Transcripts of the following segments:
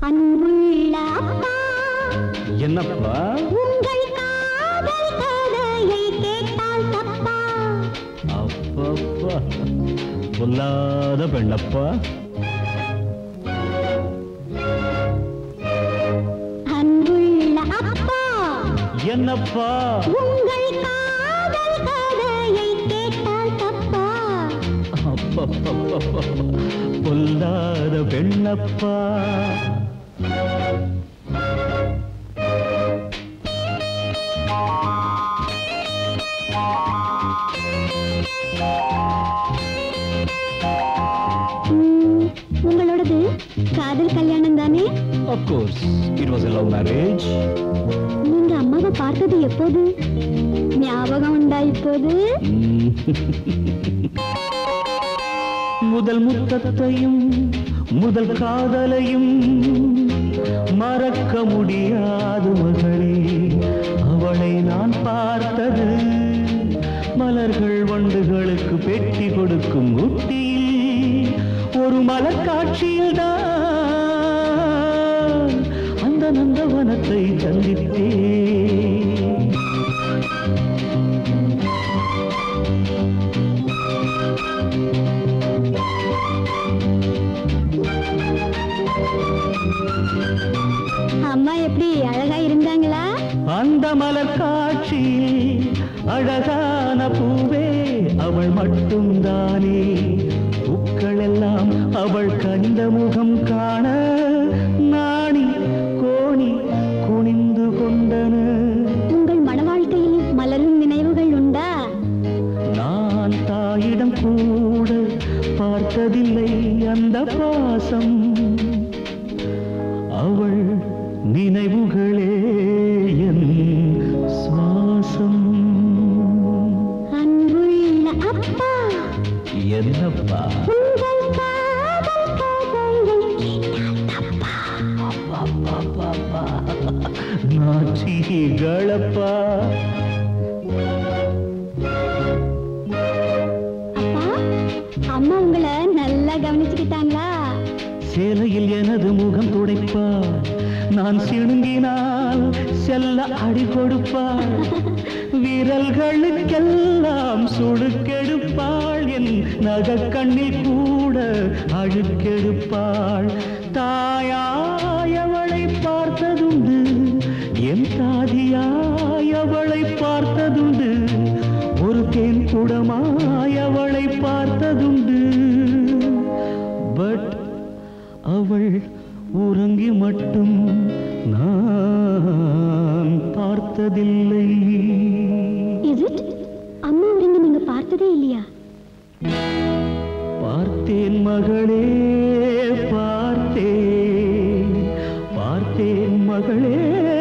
அன்புள்ள அப்பா என்னப்பா உங்கள் காதல் கதையை கேட்டால் தப்பா அப்பப்பா பொல்லாத பெண்ணப்பா அன்புள்ள அப்பா என்னப்பா உங்கள் காதல் கதையை கேட்டால் தப்பா அப்பப்பப்பப்பப்பா, பொல்லாத பெண்ணப்பா ம், உங்களோடது காதல் கல்யாணம் தானே of course it was a love marriage நீங்க அம்மாவை பார்த்தது எப்போது ஞாபகம் உண்டா இப்போது முதல் முத்தத்தையும் முதல் காதலையும் மறக்க முடியாது மகளே அவளை நான் பார்த்தது மலர்கள் வண்டுகளுக்கு பெட்டி கொடுக்கும் ஊட்டியில் ஒரு மலர் காட்சியில் தான் அந்த நந்தவனத்தை சந்தித்தேன் அம்மா எப்படி அழகா இருந்தாங்களா அந்த மலர் காட்சியில் அழகான பூவே அவள் மட்டும்தானே பூக்கள் எல்லாம் அவள் கனிந்த முகம் காண நாணி கோணி குனிந்து கொண்டன உங்கள் மன வாழ்க்கையில் மலரும் நினைவுகள் உண்டா நான் தாயிடம் கூட பார்த்ததில்லை அந்த பாசம் அவள் நினைவுகளே என் சுவாசம் அன்புள்ள அப்பா என்னப்பா உங்கள் காதல் கதையை கேட்டால் தப்பா அப்பா நாச்சிகளப்பா அப்பா அம்மா உங்களை நல்லா கவனிச்சுக்கிட்டாங்களா சேலையில் எனது முகம் துடைப்பார் நான் சிணுங்கினால் செல்ல அடி கொடுப்பாள் விரல்களுக்கெல்லாம் சுடுக்கெடுப்பாள் என் நகக்கண்ணில் கூட அழுக்கெடுப்பாள் தாயாயவளை பார்த்ததுண்டு என் தாதியாயவளை பார்த்ததுண்டு ஒரு தேன் குடமாயவளை பார்த்ததுண்டு பட் அவள் உறங்கி மட்டும் நான் பார்த்ததில்லை இஸ் இட் அம்மா உறங்கி நீங்க பார்த்ததே இல்லையா பார்த்தேன் மகளே பார்த்தேன் பார்த்தேன் மகளே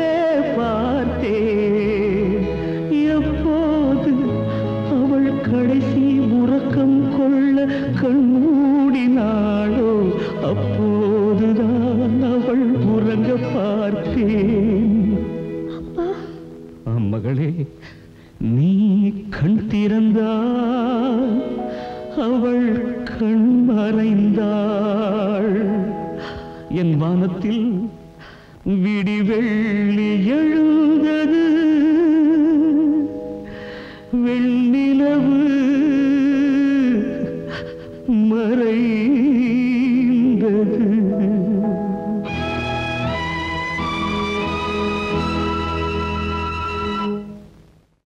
பார்த்தேன் எப்போது அவள் கடைசி உறக்கம் கொள்ள கண்மூடினாளோ அப்போதுதான் அவள் உறங்க பார்த்தேன் அப்பா மகளே நீ கண் திறந்தாள் அவள் கண் மறைந்தாள் என் வானத்தில் விடி வெள்ளி எழுந்தது வெண்ணிலவு மறைந்தது